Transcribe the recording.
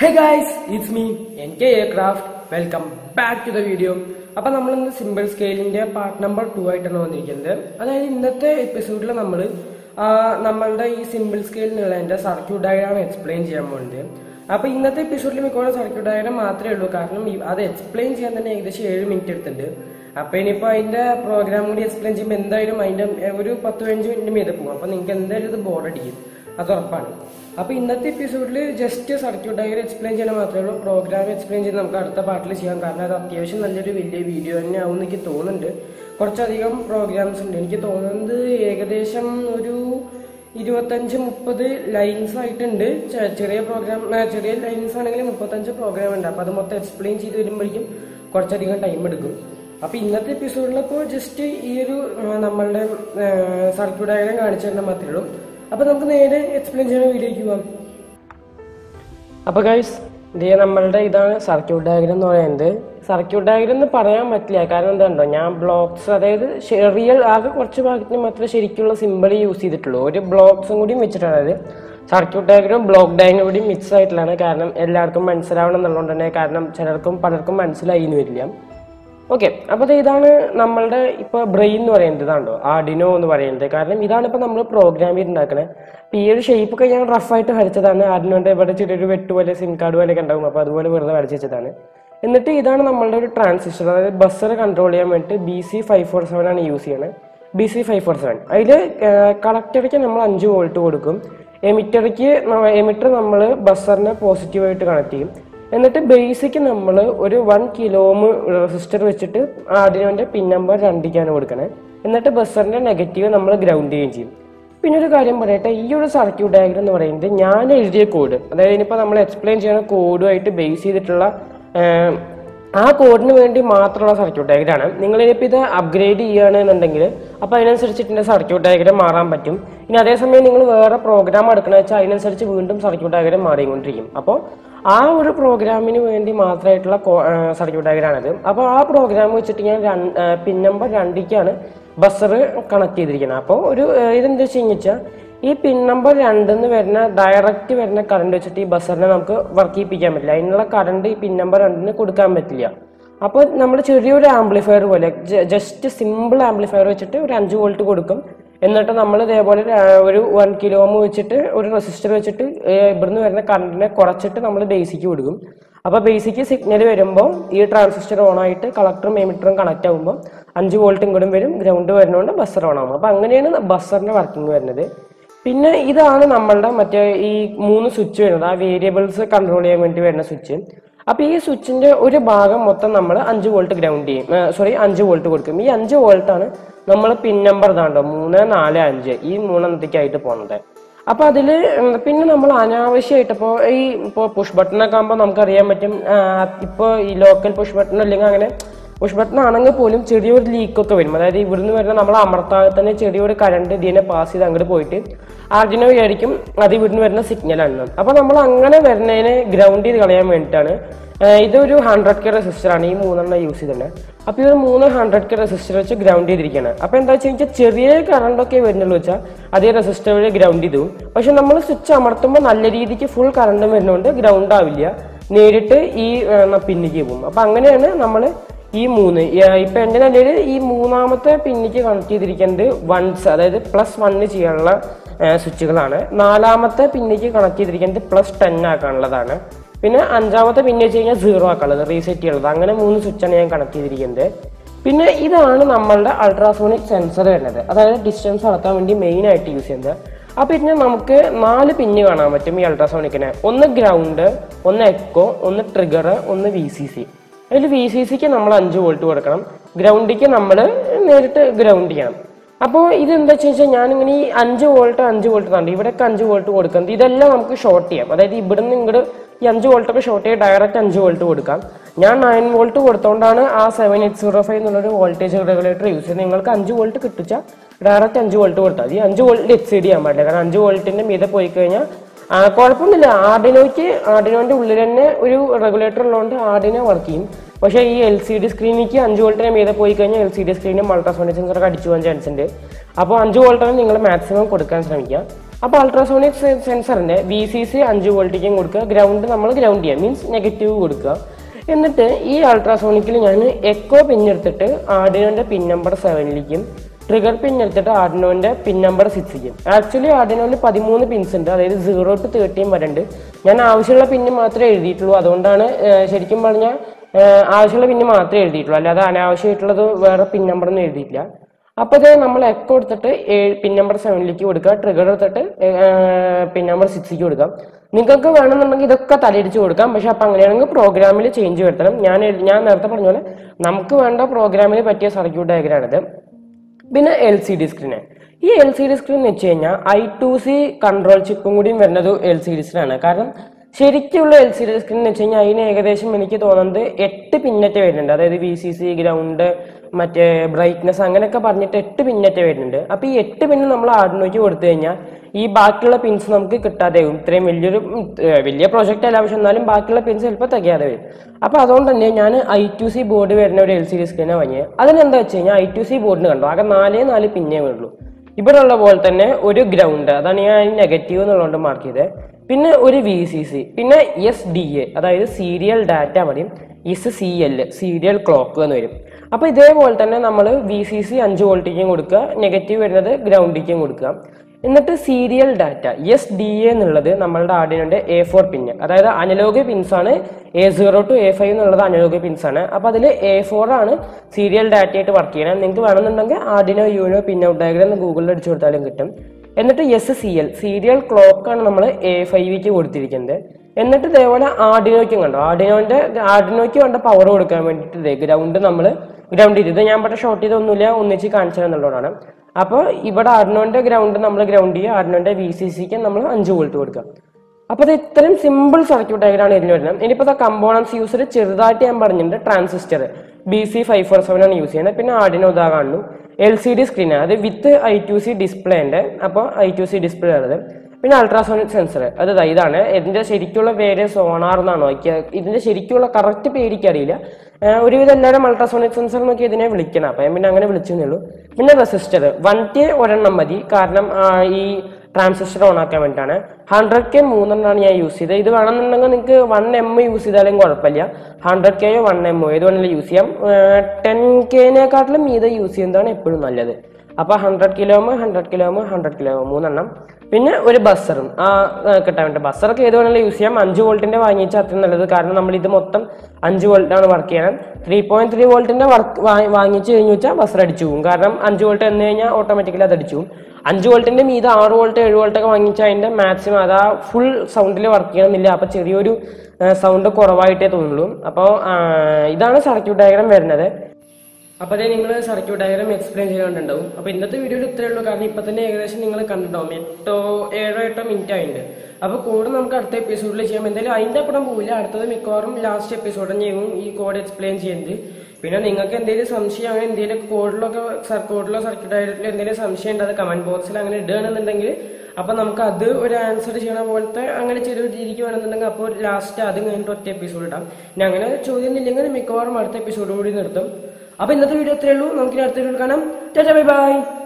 hey guys it's me N K aircraft welcome back to the video അപ്പൊ നമ്മൾ ഇന്ന് simple സ്കെയിലിന്റെ part number two ആയിട്ടാണ് വന്നിരിക്കുന്നത് അതായത് ഇന്നത്തെ എപ്പിസോഡിൽ നമ്മൾ നമ്മളുടെ ഈ സിമ്പിൾ സ്കെയിലിനുള്ള എന്റെ സർക്യൂട്ട് ഡയഗ്രാം എക്സ്പ്ലെയിൻ ചെയ്യാൻ പോകുന്നത് അപ്പൊ ഇന്നത്തെ എപ്പിസോഡിൽ മിക്കവാറും സർക്യൂട്ട് ഡയഗ്രാം മാത്രമേ ഉള്ളൂ കാരണം ഈ- അത് എക്സ്പ്ലെയിൻ ചെയ്യാൻ തന്നെ ഏകദേശം ഏഴ് മിനിറ്റ് എടുത്തിട്ടുണ്ട് അപ്പൊ ഇനിയിപ്പോ അതിന്റെ പ്രോഗ്രാം കൂടി എക്സ്പ്ലെയിൻ ചെയ്യുമ്പോൾ എന്തായാലും അതിന്റെ ഒരു പത്ത് പതിനഞ്ച് മിനിറ്റ് മീതെ പോകും അപ്പൊ നിങ്ങൾക്ക് എന്തായാലും ഇത് ബോറടിക്കും അത് ഉറപ്പാണ് അപ്പൊ ഇന്നത്തെ എപ്പിസോഡിൽ ജസ്റ്റ് സർക്യൂട്ട് ഡയഗ്രം എക്സ്പ്ലെയിൻ ചെയ്യാൻ മാത്രമേ ഉള്ളൂ പ്രോഗ്രാം എക്സ്പ്ലെയിൻ ചെയ്ത് നമുക്ക് അടുത്ത പാർട്ടിൽ ചെയ്യാം കാരണം അത് അത്യാവശ്യം നല്ലൊരു വലിയ വീഡിയോ തന്നെ ആവും എനിക്ക് തോന്നുന്നുണ്ട് കുറച്ചധികം പ്രോഗ്രാംസ് ഉണ്ട് എനിക്ക് തോന്നുന്നത് ഏകദേശം ഒരു ഇരുപത്തഞ്ച് മുപ്പത് ലൈൻസ് ആയിട്ടുണ്ട് ചെ- ചെറിയ പ്രോഗ്രാം ചെറിയ ലൈൻസ് ആണെങ്കിൽ മുപ്പത്തഞ്ച് പ്രോഗ്രാം ഉണ്ട് അപ്പൊ അത് മൊത്തം എക്സ്പ്ലെയിൻ ചെയ്ത് വരുമ്പോഴേക്കും കുറച്ചധികം ടൈം എടുക്കും അപ്പൊ ഇന്നത്തെ എപ്പിസോഡിൽ ഇപ്പോൾ ജസ്റ്റ് ഈ ഒരു ആ, നമ്മളുടെ സർക്യൂട്ട് ഡയഗ്രം കാണിച്ചു തരുന്ന മാത്രമേ ഉള്ളൂ അപ്പൊ നമുക്ക് നേരെ എക്സ്പ്ലെയിൻ ചെയ്യുന്ന വീഡിയോയ്ക്ക് പോവാം അപ്പൊ ഗൈസ് ഇത് നമ്മളുടെ ഇതാണ് സർക്യൂട്ട് ഡയഗ്രം എന്ന് പറയുന്നത് സർക്യൂട്ട് ഡയഗ്രം എന്ന് പറയാൻ പറ്റില്ല കാരണം എന്താണ്ടോ ഞാൻ ബ്ലോക്സ് അതായത് റിയൽ ആകെ കുറച്ച് ഭാഗത്തിന് മാത്രമേ ശരിക്കുള്ള സിമ്പിൾ യൂസ് ചെയ്തിട്ടുള്ളൂ ഒരു ബ്ലോക്സും കൂടി വെച്ചിട്ടാണ് അതായത് സർക്യൂട്ട് ഡയഗ്രം ബ്ലോക്ക് ഡയഗ്രം കൂടി മിക്സ് ആയിട്ടുള്ളതാണ് കാരണം എല്ലാവർക്കും മനസ്സിലാവണം എന്നുള്ളതുകൊണ്ട് തന്നെ കാരണം ചിലർക്കും പലർക്കും മനസ്സിലായി എന്ന് വരില്ല ഓക്കെ അപ്പോൾ ഇതാണ് നമ്മളുടെ ഇപ്പൊ ബ്രെയിൻ എന്ന് പറയുന്നത് ഇതാണ്ടോ ആഡിനോ എന്ന് പറയുന്നത് കാരണം ഇതാണ് ഇപ്പൊ നമ്മൾ പ്രോഗ്രാം ചെയ്തുണ്ടാക്കണേ അപ്പൊ ഈ ഒരു ഷേപ്പ് ഒക്കെ ഞാൻ റഫായിട്ട് വരച്ചതാണ് ആഡിനോന്റെ ഇവിടെ ചെറിയൊരു വെട്ട് പോലെ സിം കാർഡ് പോലെ ഒക്കെ ഉണ്ടാവും അപ്പൊ അതുപോലെ വെറുതെ വരച്ച് വെച്ചതാണ് എന്നിട്ട് ഇതാണ് നമ്മളുടെ ഒരു ട്രാൻസിസ്റ്റർ അതായത് ബസ്സർ കൺട്രോൾ ചെയ്യാൻ വേണ്ടിയിട്ട് B C five four seven ആണ് യൂസ് ചെയ്യണത് B C five four seven അതിൽ കളക്ടറിക്ക് നമ്മൾ അഞ്ച് വോൾട്ട് കൊടുക്കും എമിറ്ററിക്ക് എമിറ്റർ നമ്മൾ ബസ്സറിനെ പോസിറ്റീവായിട്ട് കണക്ട് ചെയ്യും എന്നിട്ട് ബേസിക് നമ്മൾ ഒരു വൺ കിലോമ് റെസിസ്റ്റർ വെച്ചിട്ട് ആഡിനോന്റെ പിൻ നമ്പർ രണ്ടിക്കാണ് കൊടുക്കണേ എന്നിട്ട് ബസ്സറിന്റെ നെഗറ്റീവ് നമ്മൾ ഗ്രൗണ്ട് ചെയ്യുകയും ചെയ്യും പിന്നെ ഒരു കാര്യം പറയട്ടെ ഈ ഒരു സർക്യൂട്ട് ഡയഗ്രം എന്ന് പറയുന്നത് ഞാൻ എഴുതിയ കോഡ് അതായത് ഇനിയിപ്പോൾ നമ്മൾ എക്സ്പ്ലെയിൻ ചെയ്യുന്ന കോഡുമായിട്ട് ബേസ് ചെയ്തിട്ടുള്ള ആം, ആ കോഡിന് വേണ്ടി മാത്രമുള്ള സർക്യൂട്ട് ഡയഗ്രാണ് നിങ്ങൾ ഇനിയിപ്പോൾ ഇത് അപ്ഗ്രേഡ് ചെയ്യുകയാണെന്നുണ്ടെങ്കിൽ അപ്പോൾ അതിനനുസരിച്ചിട്ട് സർക്യൂട്ട് ഡയഗ്രം മാറാൻ പറ്റും ഇനി അതേസമയം നിങ്ങൾ വേറെ പ്രോഗ്രാം എടുക്കണമെന്ന് വെച്ചാൽ അതിനനുസരിച്ച് വീണ്ടും സർക്യൂട്ട് ഡയഗ്രം മാറിക്കൊണ്ടിരിക്കും അപ്പോൾ ആ ഒരു പ്രോഗ്രാമിന് വേണ്ടി മാത്രമായിട്ടുള്ള സർക്യൂട്ട് ഡയഗ്രാണത് അപ്പോൾ ആ പ്രോഗ്രാം വെച്ചിട്ട് ഞാൻ രണ്ട് പിൻ നമ്പർ രണ്ടിക്കാണ് ബസ്സർ കണക്ട് ചെയ്തിരിക്കുന്നത് അപ്പോൾ ഒരു ഏഹ്, ഇതെന്താ വെച്ച് കഴിഞ്ഞാൽ ഈ പിൻ നമ്പർ രണ്ടെന്ന് വരുന്ന ഡയറക്റ്റ് വരുന്ന കറണ്ട് വെച്ചിട്ട് ഈ ബസ്സറിനെ നമുക്ക് വർക്ക് ചെയ്യിപ്പിക്കാൻ പറ്റില്ല അതിനുള്ള കറണ്ട് ഈ പിൻ നമ്പർ രണ്ടിന് കൊടുക്കാൻ പറ്റില്ല അപ്പോൾ നമ്മൾ ചെറിയൊരു ആംപ്ലിഫയർ പോലെ ജസ്റ്റ് സിമ്പിൾ ആംപ്ലിഫയർ വെച്ചിട്ട് ഒരു അഞ്ച് വോൾട്ട് കൊടുക്കും എന്നിട്ട് നമ്മൾ ഇതേപോലെ ര- ഒരു വൺ കിലോമ് വെച്ചിട്ട് ഒരു റെസിസ്റ്റർ വെച്ചിട്ട് ഏർ ഇവിടുന്ന് വരുന്ന കറണ്ടിനെ കുറച്ചിട്ട് നമ്മൾ ബേസിക്ക് കൊടുക്കും അപ്പോൾ ബേസിക്ക് സിഗ്നൽ വരുമ്പോൾ ഈ ട്രാൻസിസ്റ്റർ ഓൺ ആയിട്ട് കളക്ടറും എമിറ്ററും കണക്ട് ആകുമ്പോൾ അഞ്ച് വോൾട്ട് ഇങ്ങോട്ടും വരും ഗ്രൗണ്ട് വരുന്നതുകൊണ്ട് ബസ്സർ ഓൺ ആകും അപ്പോൾ അങ്ങനെയാണ് ബസ്സറിന്റെ വർക്കിംഗ് വരുന്നത് പിന്നെ ഇതാണ് നമ്മളുടെ മറ്റേ ഈ മൂന്ന് സ്വിച്ച് വരുന്നത് ആ വേരിയബിൾസ് കൺട്രോൾ ചെയ്യാൻ വേണ്ടി വരുന്ന സ്വിച്ച് അപ്പൊ ഈ സ്വിച്ചിന്റെ ഒരു ഭാഗം മൊത്തം നമ്മൾ അഞ്ച് വോൾട്ട് ഗ്രൗണ്ട് ചെയ്യും സോറി അഞ്ച് വോൾട്ട് കൊടുക്കും ഈ അഞ്ച് വോൾട്ടാണ് നമ്മൾ പിൻ നമ്പർ ഇതാണ്ടോ മൂന്ന് നാല് അഞ്ച് ഈ മൂന്നെണ്ണത്തേക്കായിട്ട് പോകുന്നത് അപ്പൊ അതില് ഉം, പിന്നെ നമ്മൾ അനാവശ്യമായിട്ട് ഇപ്പോൾ ഈ ഇപ്പോൾ പുഷ് ബട്ടണൊക്കെ ആകുമ്പോൾ നമുക്കറിയാൻ പറ്റും ഇപ്പോൾ ഈ ലോക്കൽ പുഷ് ബട്ടൺ അല്ലെങ്കിൽ അങ്ങനെ പുഷ് ബട്ടൺ ആണെങ്കിൽ പോലും ചെറിയൊരു ലീക്കൊക്കെ വരും അതായത് ഇവിടുന്ന് വരുന്ന നമ്മൾ അമർത്താതെ തന്നെ ചെറിയൊരു കറണ്ട് ഇതിനെ പാസ് ചെയ്ത് അങ്ങോട്ട് പോയിട്ട് ആർഡിനോ വിചാരിക്കും അത് ഇവിടുന്ന് വരുന്ന സിഗ്നലാണ് അപ്പോൾ നമ്മൾ അങ്ങനെ വരുന്നതിനെ ഗ്രൗണ്ട് ചെയ്ത് കളയാൻ വേണ്ടിയിട്ടാണ് ആഹ് ഇതൊരു ഹൺഡ്രഡ് കെ റെസിസ്റ്റർ ആണ് ഈ മൂന്നെണ്ണം യൂസ് ചെയ്തിട്ടുണ്ട് അപ്പോൾ ഈ ഒരു മൂന്ന് ഹൺഡ്രഡ് കെ റെസിസ്റ്റർ വെച്ച് ഗ്രൗണ്ട് ചെയ്തിരിക്കുകയാണ് അപ്പോൾ എന്താ വെച്ച് കഴിഞ്ഞാൽ ചെറിയ കറണ്ടൊക്കെ വരുന്നുള്ളൂ വെച്ചാൽ അതേ റെസിസ്റ്റർ വഴി ഗ്രൗണ്ട് ചെയ്തു പക്ഷെ നമ്മൾ സ്വിച്ച് അമർത്തുമ്പോൾ നല്ല രീതിക്ക് ഫുൾ കറണ്ട് വരുന്നതുകൊണ്ട് ഗ്രൗണ്ട് ആവില്ല നേരിട്ട് ഈ പിന്നിക്ക് പോകും അപ്പോൾ അങ്ങനെയാണ് നമ്മൾ ഈ മൂന്ന് ഈ, ആ, ഇപ്പൊ എന്റെ നിലയിൽ ഈ മൂന്നാമത്തെ പിന്നിക്ക് കണക്ട് ചെയ്തിരിക്കുന്നത് വൺസ് അതായത് പ്ലസ് വണ്ണ് ചെയ്യാനുള്ള ആ, സ്വിച്ചുകളാണ് നാലാമത്തെ പിന്നിക്ക് കണക്ട് ചെയ്തിരിക്കുന്നത് പ്ലസ് ടെൻ ആക്കാനുള്ളതാണ് പിന്നെ അഞ്ചാമത്തെ പിന്ന് വെച്ച് കഴിഞ്ഞാൽ സീറോ ആക്കാനുള്ളത് റീസെറ്റ് ചെയ്യാനുള്ളത് അങ്ങനെ മൂന്ന് സ്വിച്ചാണ് ഞാൻ കണക്ട് ചെയ്തിരിക്കുന്നത് പിന്നെ ഇതാണ് നമ്മളുടെ അൾട്രാസോണിക് സെൻസർ വരുന്നത് അതായത് ഡിസ്റ്റൻസ് അളക്കാൻ വേണ്ടി മെയിൻ ആയിട്ട് യൂസ് ചെയ്യുന്നത് അപ്പൊ പിന്നെ നമുക്ക് നാല് പിന്ന് കാണാൻ പറ്റും ഈ അൾട്രാസോണിക്കിന് ഒന്ന് ഗ്രൗണ്ട് ഒന്ന് എക്കോ ഒന്ന് ട്രിഗർ ഒന്ന് വി സി സി അതിൽ വി സി സിക്ക് നമ്മൾ അഞ്ച് വോൾട്ട് കൊടുക്കണം ഗ്രൗണ്ടിക്ക് നമ്മൾ നേരിട്ട് ഗ്രൗണ്ട് ചെയ്യണം അപ്പോൾ ഇതെന്താ വെച്ച് കഴിഞ്ഞാൽ ഞാനിങ്ങനെ ഈ അഞ്ച് വോൾട്ട് അഞ്ച് വോൾട്ട് തന്നെ ഇവിടെയൊക്കെ അഞ്ച് വോൾട്ട് കൊടുക്കുന്നത് ഇതെല്ലാം നമുക്ക് ഷോർട്ട് ചെയ്യാം അതായത് ഇവിടുന്ന് ഇങ്ങോട്ട് ഈ അഞ്ച് വോൾട്ടൊക്കെ ഷോർട്ട് ചെയ്ത് ഡയറക്റ്റ് അഞ്ച് വോൾട്ട് കൊടുക്കാം ഞാൻ നയൻ വോൾട്ട് കൊടുത്തോണ്ടാണ് ആ സെവൻ എയ്റ്റ് സീറോ ഫൈവ് എന്നുള്ളൊരു വോൾട്ടേജ് റെഗുലേറ്റർ യൂസ് ചെയ്യുന്നത് നിങ്ങൾക്ക് അഞ്ച് വോൾട്ട് കിട്ടിച്ചാൽ ഡയറക്റ്റ് അഞ്ച് വോൾട്ട് കൊടുത്താൽ മതി ഈ അഞ്ച് വോൾട്ട് എക്സീഡ് ചെയ്യാൻ പാടില്ല കാരണം അഞ്ച് വോൾട്ടിന്റെ മീതെ പോയി കഴിഞ്ഞാൽ ആ, കുഴപ്പമൊന്നുമില്ല ആർഡിനോയ്ക്ക് ആർഡിനോന്റെ ഉള്ളിൽ തന്നെ ഒരു റെഗുലേറ്റർ ഉള്ളതുകൊണ്ട് ആർഡിനോ വർക്ക് ചെയ്യും പക്ഷേ ഈ എൽ സി ഡി സ്ക്രീനിലേക്ക് അഞ്ച് വോൾട്ടിന് മീതെ പോയി കഴിഞ്ഞാൽ എൽ സി ഡി സ്ക്രീനും അൾട്രാസോണിക് സെൻസറൊക്കെ അടിച്ചു പോകാൻ ചാൻസ് ഉണ്ട് അപ്പോൾ അഞ്ച് വോൾട്ടാണ് നിങ്ങൾ മാക്സിമം കൊടുക്കാൻ ശ്രമിക്കുക അപ്പോൾ അൾട്രാസോണിക് സെൻസറിന്റെ വി സി സി അഞ്ച് വോൾട്ടേക്കും കൊടുക്കുക ഗ്രൗണ്ട് നമ്മൾ ഗ്രൗണ്ട് ചെയ്യുക മീൻസ് നെഗറ്റീവ് കൊടുക്കുക എന്നിട്ട് ഈ അൾട്രാസോണിക്കിൽ ഞാൻ എക്കോ പിന്നെടുത്തിട്ട് ആഡിനോന്റെ പിൻ നമ്പർ സെവനിലേക്കും ട്രിഗർ പിൻ എടുത്തിട്ട് ആർഡിനോന്റെ പിൻ നമ്പർ സിക്സിക്കും ആക്ച്വലി ആർഡിനോയിൽ പതിമൂന്ന് പിൻസ് ഉണ്ട് അതായത് സീറോ ടു തേർട്ടീൻ വരെ ഉണ്ട് ഞാൻ ആവശ്യമുള്ള പിന്ന് മാത്രമേ എഴുതിയിട്ടുള്ളൂ അതുകൊണ്ടാണ് ഏഹ്, ശരിക്കും പറഞ്ഞാൽ ഏഹ്, ആവശ്യമുള്ള പിന്ന് മാത്രമേ എഴുതിയിട്ടുള്ളൂ അല്ലാതെ അനാവശ്യമായിട്ടുള്ളത് വേറെ പിൻ നമ്പർ ഒന്നും എഴുതിയിട്ടില്ല അപ്പോൾ ഇത് നമ്മൾ എക്കോ എടുത്തിട്ട് ഏഴ് പിൻ നമ്പർ സെവനിലേക്ക് കൊടുക്കുക ട്രിഗർ എടുത്തിട്ട് പിൻ നമ്പർ സിക്സിലേക്ക് കൊടുക്കാം നിങ്ങൾക്ക് വേണമെന്നുണ്ടെങ്കിൽ ഇതൊക്കെ തലയിടിച്ച് കൊടുക്കാം പക്ഷെ അപ്പം അങ്ങനെയാണെങ്കിൽ പ്രോഗ്രാമിൽ ചേഞ്ച് വരുത്തണം ഞാൻ എഴുതി- ഞാൻ നേരത്തെ പറഞ്ഞ പോലെ നമുക്ക് വേണ്ട പ്രോഗ്രാമിന് പറ്റിയ സർക്യൂട്ട് ഡയഗ്രാണിത് പിന്നെ എൽ സി ഡി സ്ക്രീന് ഈ എൽ സി ഡി സ്ക്രീൻ എന്ന് വെച്ച് കഴിഞ്ഞാൽ ഐ ടു സി കൺട്രോൾ ചിപ്പും കൂടിയും വരുന്നത് എൽ സി ഡി സ്ക്രീനാണ് കാരണം ശരിക്കുള്ള എൽ സി ഡി സ്ക്രീൻ എന്ന് വെച്ച് കഴിഞ്ഞാൽ അതിന് ഏകദേശം എനിക്ക് തോന്നുന്നത് എട്ട് പിന്നറ്റ് വരുന്നുണ്ട് അതായത് വി സി സി ഗ്രൗണ്ട് മറ്റേ ബ്രൈറ്റ്നസ് അങ്ങനെയൊക്കെ പറഞ്ഞിട്ട് എട്ട് പിന്നറ്റ് വരുന്നുണ്ട് അപ്പോൾ ഈ എട്ട് പിന്ന് നമ്മൾ ആടിനോക്കി കൊടുത്തു കഴിഞ്ഞാൽ ഈ ബാക്കിയുള്ള പിൻസ് നമുക്ക് കിട്ടാതെ വരും ഇത്രയും വലിയൊരു ഉം, ഏർ വലിയ പ്രോജക്റ്റ് അല്ല പക്ഷെ എന്നാലും ബാക്കിയുള്ള പിൻസ് ചിലപ്പോൾ തികയാതെ വരും അപ്പോൾ അതുകൊണ്ട് തന്നെ ഞാൻ ഐ ടു സി ബോർഡ് വരുന്ന ഒരു എൽ സി ഡി സ്ക്രീനാണ് വാങ്ങിയത് അതിനെന്താ വെച്ച് കഴിഞ്ഞാൽ ഐ ടു സി ബോർഡിന് കണ്ടു ആകെ നാലേ നാല് പിന്നേ വരുള്ളൂ ഇവിടെ ഉള്ള പോലെ തന്നെ ഒരു ഗ്രൗണ്ട് അതാണ് ഞാൻ നെഗറ്റീവ് എന്നുള്ളതുകൊണ്ട് മാർക്ക് ചെയ്തത് പിന്നെ ഒരു വി സി സി പിന്നെ എസ് ഡി എ അതായത് സീരിയൽ ഡാറ്റ പറയും S C L serial clock എന്ന് വരും അപ്പോൾ ഇതേപോലെ തന്നെ നമ്മൾ വി സി സി അഞ്ച് വോൾട്ടേക്കും കൊടുക്കുക നെഗറ്റീവ് വരുന്നത് ഗ്രൗണ്ടിലേക്കും കൊടുക്കുക എന്നിട്ട് serial data S D A എന്നുള്ളത് നമ്മളുടെ ആഡിനോന്റെ എ ഫോർ പിന്ന് അതായത് അനലോഗ് പിൻസ് ആണ് A zero to A five എന്നുള്ളത് അനലോഗ് പിൻസ് ആണ് അപ്പോൾ അതിൽ എ ഫോർ ആണ് സീരിയൽ ഡാറ്റ ആയിട്ട് വർക്ക് ചെയ്യണം നിങ്ങൾക്ക് വേണമെന്നുണ്ടെങ്കിൽ Arduino Uno pin out diagram ഗൂഗിളിൽ അടിച്ചു കൊടുത്താലും കിട്ടും എന്നിട്ട് S C L serial clock ആണ് നമ്മൾ എ ഫൈവിക്ക് കൊടുത്തിരിക്കുന്നത് എന്നിട്ട് ഇതേപോലെ ആഡിനോയ്ക്കും കണ്ടോ ആഡിനോന്റെ ആഡിനോയ്ക്ക് വേണ്ട പവർ കൊടുക്കാൻ വേണ്ടിയിട്ട് ഇതേ ഗ്രൗണ്ട് നമ്മൾ ഗ്രൗണ്ട് ചെയ്ത് ഇത് ഞാൻ ഇവിടെ ഷോർട്ട് ചെയ്തൊന്നുമില്ല ഒന്നിച്ച് കാണിച്ചത് എന്നുള്ളതാണ് അപ്പോൾ ഇവിടെ ആഡിനോന്റെ ഗ്രൗണ്ട് നമ്മൾ ഗ്രൗണ്ട് ചെയ്യുക ആഡിനോന്റെ വി സി സിക്ക് നമ്മൾ അഞ്ച് വോൾട്ട് കൊടുക്കുക അപ്പോൾ ഇത് ഇത്രയും സിമ്പിൾ സർക്യൂട്ട് ഡയഗ്രാണ് ഇതിന് വരുന്നത് ഇനിയിപ്പോൾ കമ്പോണൻസ് യൂസർ ചെറുതായിട്ട് ഞാൻ പറഞ്ഞിട്ടുണ്ട് transistor B C five four seven ആണ് യൂസ് ചെയ്യുന്നത് പിന്നെ ആഡിനോ ഇതാ കാണുന്നു എൽ സി ഡി സ്ക്രീനാണ് അത് with I two C display ഉണ്ട് അപ്പോൾ ഐ ടു സി ഡിസ്പ്ലേ ഉള്ളത് പിന്നെ അൾട്രാസോണിക് സെൻസർ അത് ദാ ഇതാണ് ഇതിന്റെ ശരിക്കുള്ള പേര് സോണാർ എന്നാണോ എനിക്ക് ഇതിന്റെ ശരിക്കുള്ള കറക്റ്റ് പേര് എനിക്കറിയില്ല ഏഹ് ഒരുവിധം എല്ലാവരും അൾട്രാസോണിക് സെൻസർ നോക്കി ഇതിനെ വിളിക്കണം അപ്പം ഞാൻ പിന്നെ അങ്ങനെ വിളിച്ചേ ഉള്ളൂ പിന്നെ റെസിസ്റ്റർ വൺ കെ ഒരെണ്ണം മതി കാരണം ആ, ഈ ട്രാൻസിസ്റ്റർ ഓൺ ആക്കാൻ വേണ്ടിയിട്ടാണ് ഹൺഡ്രഡ് കെ മൂന്നെണ്ണമാണ് ഞാൻ യൂസ് ചെയ്തത് ഇത് വേണമെന്നുണ്ടെങ്കിൽ നിങ്ങൾക്ക് വൺ എം യൂസ് ചെയ്താലും കുഴപ്പമില്ല ഹൺഡ്രഡ് കെയോ വൺ എമ്മോ ഏത് വേണമെങ്കിലും യൂസ് ചെയ്യാം ടെൻ കെനെക്കാട്ടിലും മീതെ യൂസ് ചെയ്യുന്നതാണ് എപ്പോഴും നല്ലത് അപ്പോൾ ഹൺഡ്രഡ് കിലോമോ ഹൺഡ്രഡ് കിലോമോ ഹൺഡ്രഡ് കിലോമോ മൂന്നെണ്ണം പിന്നെ ഒരു ബസ്സറും ആ ആ, കിട്ടാൻ വേണ്ടി ബസ്സറൊക്കെ ഏത് വേണമെങ്കിലും യൂസ് ചെയ്യാം അഞ്ച് വോൾട്ടിന്റെ വാങ്ങിച്ചാൽ അത്രയും നല്ലത് കാരണം നമ്മൾ ഇത് മൊത്തം അഞ്ച് വോൾട്ടാണ് വർക്ക് ചെയ്യണം ത്രീ പോയിന്റ് ത്രീ വോൾട്ടിന്റെ വർക്ക് വാങ്ങിച്ചു കഴിഞ്ഞു വെച്ചാൽ ബസ്സർ അടിച്ചു പോകും കാരണം അഞ്ച് വോൾട്ട് എന്ന് കഴിഞ്ഞാൽ ഓട്ടോമാറ്റിക്കലി അത് അടിച്ചു പോകും അഞ്ച് വോൾട്ടിന്റെ മീത് ആറ് വോൾട്ട് ഏഴ് വോൾട്ട് ഒക്കെ വാങ്ങിച്ചാൽ അതിന്റെ മാക്സിമം അതാ ഫുൾ സൗണ്ടിൽ വർക്ക് ചെയ്യണമെന്നില്ല അപ്പൊ ചെറിയൊരു സൗണ്ട് കുറവായിട്ടേ തോന്നുള്ളൂ അപ്പോൾ ഇതാണ് സർക്യൂട്ട് ഡയഗ്രാം വരുന്നത് അപ്പോൾ അതേ നിങ്ങൾ സർക്യൂട്ട് ഡയഗ്രാം എക്സ്പ്ലെയിൻ ചെയ്തുകൊണ്ടുണ്ടാവും അപ്പോൾ ഇന്നത്തെ വീഡിയോയിൽ ഇത്രയേ ഉള്ളൂ കാരണം ഇപ്പൊ തന്നെ ഏകദേശം നിങ്ങൾ കണ്ടിട്ടുണ്ടാവും എട്ടോ ഏഴോ എട്ടോ മിനിറ്റ് ആയിട്ടുണ്ട് അപ്പോൾ കോഡ് നമുക്ക് അടുത്ത എപ്പിസോഡിൽ ചെയ്യാം എന്തായാലും അതിന്റെ അപ്പുറം പോവില്ല അടുത്തത് മിക്കവാറും ലാസ്റ്റ് എപ്പിസോഡ് ചെയ്യും ഈ കോഡ് എക്സ്പ്ലെയിൻ ചെയ്യുന്നത് പിന്നെ നിങ്ങൾക്ക് എന്തെങ്കിലും സംശയം അങ്ങനെ എന്തെങ്കിലും കോഡിലൊക്കെ കോഡിലോ സർക്യൂട്ട് ഡയഗ്രത്തിലോ എന്തെങ്കിലും സംശയം ഉണ്ട് അത് കമന്റ് ബോക്സിൽ അങ്ങനെ ഇടുകയാണെന്നുണ്ടെങ്കിൽ അപ്പൊ നമുക്ക് അത് ഒരു ആൻസർ ചെയ്യണ പോലത്തെ അങ്ങനെ ചെറിയ രീതിക്ക് വേണമെന്നുണ്ടെങ്കിൽ അപ്പോൾ ലാസ്റ്റ് അതും കഴിഞ്ഞിട്ട് ഒറ്റ എപ്പിസോഡ് ഇടാം ഇനി അങ്ങനെ ചോദ്യം ഇല്ലെങ്കിൽ മിക്കവാറും അടുത്ത എപ്പിസോഡ് കൂടി നിർത്തും അപ്പൊ ഇന്നത്തെ വീഡിയോ ഇത്രയേ ഉള്ളൂ നമുക്ക് ഇനി അടുത്ത വീഡിയോ കാണാം ബൈ ബൈ